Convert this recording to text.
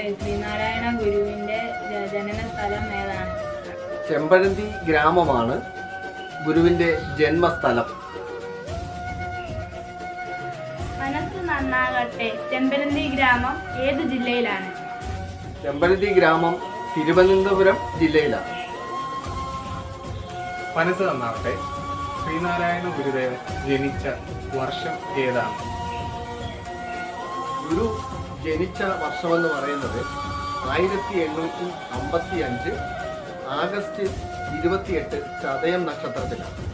നന്നാകട്ടെ ശ്രീനാരായണ ഗുരുവിന്റെ ജ- ജനന സ്ഥലം ഏതാണ് ചെമ്പഴന്തി ഗ്രാമമാണ് ഗുരുവിന്റെ ജന്മസ്ഥലം മനസ്സ് നന്നാകട്ടെ ചെമ്പരന്തി ഗ്രാമം ഏത് ജില്ലയിലാണ് ചെമ്പഴന്തി ഗ്രാമം തിരുവനന്തപുരം ജില്ലയിലാണ് മനസ്സ് നന്നാവട്ടെ ശ്രീനാരായണ ഗുരുദേവൻ ജനിച്ച വർഷം ഏതാണ് ഗുരു ജനിച്ച വർഷമെന്ന് പറയുന്നത് ആയിരത്തി എണ്ണൂറ്റി അമ്പത്തി അഞ്ച് ആഗസ്റ്റ് ഇരുപത്തിയെട്ട് ചതയം നക്ഷത്രത്തിലാണ്